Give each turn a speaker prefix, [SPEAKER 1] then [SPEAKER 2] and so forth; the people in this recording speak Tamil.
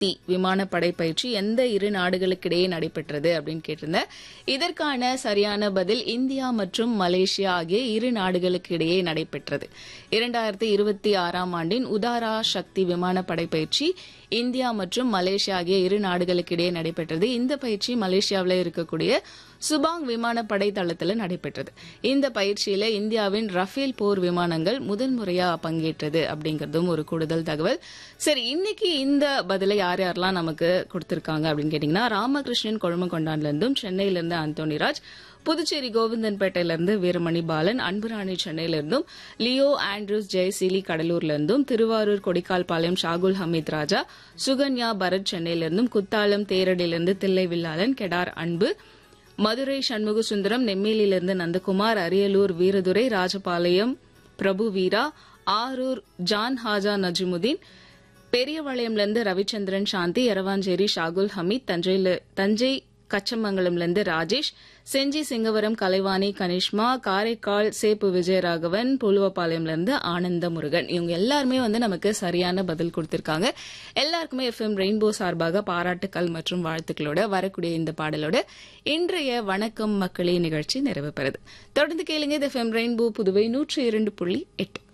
[SPEAKER 1] சக்தி விமானப்படை பயிற்சி எந்த இரு நாடுகளுக்கிடையே நடைபெற்றது அப்படின்னு கேட்டிருந்தேன் இதற்கான சரியான பதில் இந்தியா மற்றும் மலேசியா ஆகிய இரு நாடுகளுக்கு இடையே நடைபெற்றது இரண்டாயிரத்தி இருபத்தி ஆறாம் ஆண்டின் உதாரா சக்தி விமானப்படை பயிற்சி இந்தியா மற்றும் மலேசியா ஆகிய இரு நாடுகளுக்கு இடையே நடைபெற்றது இந்த பயிற்சி மலேசியாவில் இருக்கக்கூடிய சுபாங் விமானப்படை தளத்தில் நடைபெற்றது இந்த பயிற்சியில இந்தியாவின் ரஃபேல் போர் விமானங்கள் முதல் முறையா பங்கேற்றது அப்படிங்கறதும் ஒரு கூடுதல் தகவல் சரி இன்னைக்கு இந்த பதிலை யார் யாரெல்லாம் நமக்கு கொடுத்திருக்காங்க அப்படின்னு கேட்டீங்கன்னா ராமகிருஷ்ணன் கொழுமங்கொண்டான்ல இருந்தும் சென்னையில இருந்து அந்தோனிராஜ் புதுச்சேரி கோவிந்தன்பேட்டையில இருந்து வீரமணி பாலன் அன்புராணி சென்னையில இருந்தும் லியோ ஆண்ட்ரூஸ் ஜெயசீலி கடலூர்ல இருந்தும் திருவாரூர் கொடிக்கால்பாளையம் ஷாகுல் ஹமீத் ராஜா சுகன்யா பரத் சென்னையில இருந்தும் குத்தாலம் தேரடியிலிருந்து தில்லை வில்லாளன் கெடார் அன்பு மதுரை சண்முக சுந்தரம் நெம்மேலியிலிருந்து நந்தகுமார் அரியலூர் வீரதுரை ராஜபாளையம் பிரபு வீரா ஆரூர் ஜான் ஹாஜா நஜிமுதீன் பெரியபாளையம்லேருந்து ரவிச்சந்திரன் சாந்தி எரவாஞ்சேரி ஷாகுல் ஹமீத் தஞ்சையில தஞ்சை கச்சமங்கலம்லேருந்து ராஜேஷ் செஞ்சி சிங்கவரம் கலைவாணி கனிஷ்மா காரைக்கால் சேப்பு விஜயராகவன் புலுவப்பாளையம்லேருந்து ஆனந்த முருகன் இவங்க எல்லாருமே வந்து நமக்கு சரியான பதில் கொடுத்திருக்காங்க எல்லாருக்குமே எஃப்எம் ரெயின்போ சார்பாக பாராட்டுக்கள் மற்றும் வாழ்த்துக்களோட வரக்கூடிய இந்த பாடலோட இன்றைய வணக்கம் மக்களே நிகழ்ச்சி நிறைவு பெறுது தொடர்ந்து கேளுங்க இது எஃப்எம் ரெயின்போ புதுவை நூற்றி இரண்டு புள்ளி எட்டு